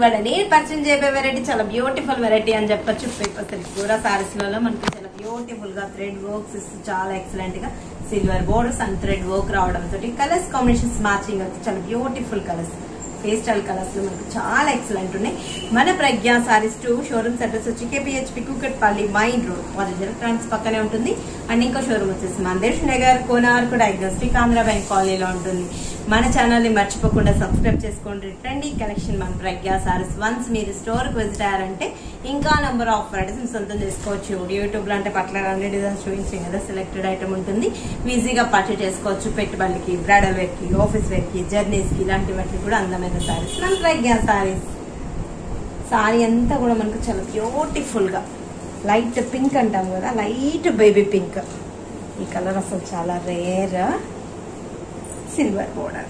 ఇవాళ నేను పరిచయం చేయబోయే వెరైటీ చాలా బ్యూటిఫుల్ వెరైటీ అని చెప్పొచ్చు పేపర్ సిల్క్ కూడా సారీస్ లలో మనకి చాలా బ్యూటిఫుల్ గా థ్రెడ్ వర్క్స్ ఇస్తూ చాలా ఎక్సలెంట్ గా silver borders and thread work రావడం తోటి కలర్స్ కాంబినేషన్స్ మ్యాచింగ్ వచ్చి చాలా బ్యూటిఫుల్ కలర్స్ పేస్టల్ కలర్స్ లో మనకు చాలా ఎక్సలెంట్ ఉన్నాయి మన Pragna sarees two showrooms address వచ్చి కేపీహెచ్పి కుకట్పల్లి మైన్ రోడ్ వారి ఎలక్ట్రానిక్స్ పక్కనే ఉంటుంది అండ్ ఇంకో షోరూమ్ వచ్చేసి మందేష్ నగర్ కోనార్కు డయాగ్నోస్టిక్ ఆంధ్ర బ్యాంక్ కాలనీలో ఉంటుంది మన ఛానల్ ని మర్చిపోకుండా సబ్స్క్రైబ్ చేసుకోండి ట్రెండీ కలెక్షన్ మన ప్రజ్ఞ సారీస్ వన్స్ మీరు స్టోర్ కి విజిట్ అయ్యారంటే ఇంకా నంబర్ ఆఫ్ వెరైటీస్ మీరు సొంతం చేసుకోవచ్చు యూట్యూబ్ లో అంటే పట్ల అన్ని డిజైన్స్ చూపించాం కదా సెలెక్టెడ్ ఐటమ్ ఉంటుంది ఈజీగా పర్చేజ్ చేసుకోవచ్చు పెట్టుబడికి బ్రైడల్ వేర్ కి ఆఫీస్ వేర్ కి జర్నీస్ కి ఇలాంటి వాటికి కూడా అందమైన సారీస్ మన ప్రజ్ఞ సారీస్ సారీ అంతా కూడా మనకు చాలా బ్యూటిఫుల్ గా లైట్ పింక్ అంటాం కదా లైట్ బేబీ పింక్ ఈ కలర్ అసలు చాలా రేర్ సిల్వర్ బోర్డర్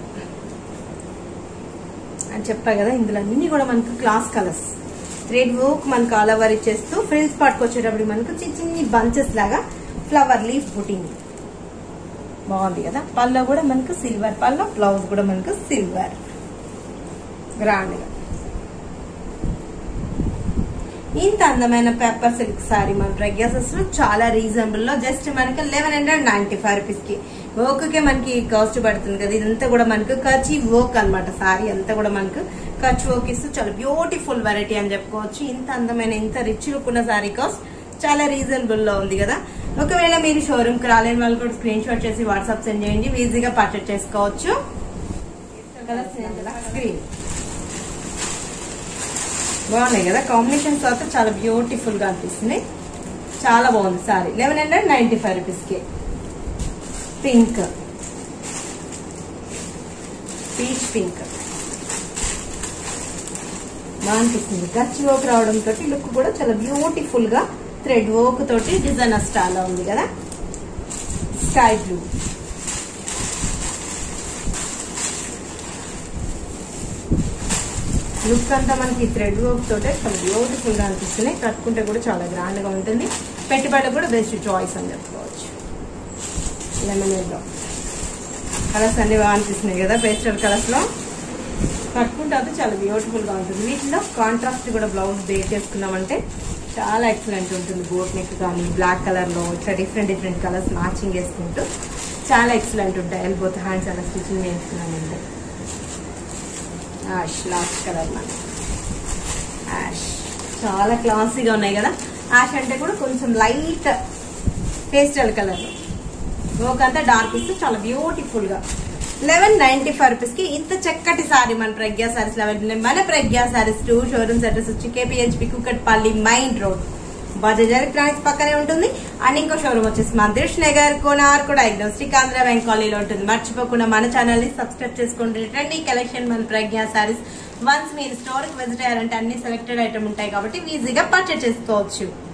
అని చెప్పా కదా ఇందులో అన్ని కూడా మనకు క్లాస్ కలర్స్ థ్రెడ్ వర్క్ మనకు ఆల్ ఓవర్ ఇచ్చేస్తూ ఫ్రిల్స్ పాటుకు వచ్చేటప్పుడు మనకు చిన్న చిన్ని బంచెస్ లాగా ఫ్లవర్ లీఫ్ బుటింగ్ బాగుంది కదా పళ్ళ కూడా మనకు సిల్వర్ పళ్ళ బ్లౌజ్ కూడా మనకు సిల్వర్ గ్రాండ్ గా ఇంత అందమైన పేపర్ సిల్క్ సారీ మన ప్రగ్యాసెస్ లో చాలా రీజనబుల్ లో జస్ట్ మనకి eleven hundred ninety five rupees కి వర్క్ కే మనకి కాస్ట్ పడుతుంది కదా ఇదంతా కూడా మనకు కచి వర్క్ అన్నమాట సారీ అంతా కూడా మనకు కచ్ వర్క్ ఇస్తూ చాలా బ్యూటిఫుల్ వెరైటీ అని చెప్పుకోవచ్చు ఇంత అందమైన ఇంత రిచ్ లుక్ ఉన్న సారీ కాస్ట్ చాలా రీజనబుల్ లో ఉంది కదా ఒకవేళ మీరు షోరూమ్ కి రాలేని వాళ్ళు కూడా స్క్రీన్ షాట్ చేసి వాట్సాప్ సెండ్ చేయండి ఈజీగా పర్చేస్ చేసుకోవచ్చు స్క్రీన్ బాగున్నాయి కదా కాంబినేషన్స్ అయితే చాలా బ్యూటిఫుల్ గా అనిపిస్తుంది చాలా బాగుంది saree eleven hundred ninety five rupees కి పింక్ పీచ్ పింక్ బాగా అనిపిస్తుంది గచ్ వర్క్ రావడం తోటి లుక్ కూడా చాలా బ్యూటిఫుల్ గా థ్రెడ్ వర్క్ తోటి డిజైనర్ స్టైల్ లో ఉంది కదా స్కై బ్లూ లుక్ అంతా మనకి థ్రెడ్ వర్క్ తోటే చాలా బ్యూటిఫుల్ గా అనిపిస్తున్నాయి కట్టుకుంటే కూడా చాలా గ్రాండ్ గా ఉంటుంది పెట్టుబడి కూడా బెస్ట్ చాయిస్ అని చెప్పుకోవచ్చు లెమన్ ఎల్లో కలర్స్ అన్ని బాగా అనిపిస్తున్నాయి కదా పేస్టల్ కలర్స్ లో కట్టుకుంటే అయితే చాలా బ్యూటిఫుల్ గా ఉంటుంది వీటిలో కాంట్రాస్ట్ కూడా బ్లౌజ్ బేర్ చేసుకున్నామంటే చాలా ఎక్సలెంట్ ఉంటుంది బోట్ నెక్ కానీ బ్లాక్ కలర్ లో ఇట్లా డిఫరెంట్ డిఫరెంట్ కలర్స్ మ్యాచింగ్ వేసుకుంటూ చాలా ఎక్సలెంట్ ఉంటాయి ఎల్బోత్ హ్యాండ్స్ అలా స్టిచ్చింగ్ వేసుకున్నామంటే యాష్ లాస్ట్ కలర్ మన యాష్ చాలా క్లాసీగా ఉన్నాయి కదా యాష్ అంటే కూడా కొంచెం లైట్ పేస్టల్ కలర్ వర్క్ అంతా డార్క్ ఇస్తూ చాలా బ్యూటిఫుల్ గా లెవెన్ నైన్టీ ఫైవ్ రూపీస్ కి ఇంత చక్కటి సారీ మన ప్రజ్ఞా సారీస్ అవైలబుల్ మన Pragna sarees two showrooms address వచ్చి KPHB Kukatpally main road Bajaj electronics పక్కనే ఉంటుంది అండ్ ఇంకో షోరూమ్ వచ్చేసి మందిర్ష్ నగర్ కోనార్ కూడా డయాగ్నోస్టిక్ ఆంధ్ర బ్యాంక్ కాలనీలో ఉంటుంది మర్చిపోకుండా మన ఛానల్ ని సబ్స్క్రైబ్ చేసుకోండి ట్రెండీ కలెక్షన్ మన ప్రజ్ఞా సారీస్ వన్స్ మీరు స్టోర్ కి విజిట్ అయ్యారంటే అన్ని సెలెక్టెడ్ ఐటమ్ ఉంటాయి కాబట్టి ఈజీగా పర్చేస్ చేసుకోవచ్చు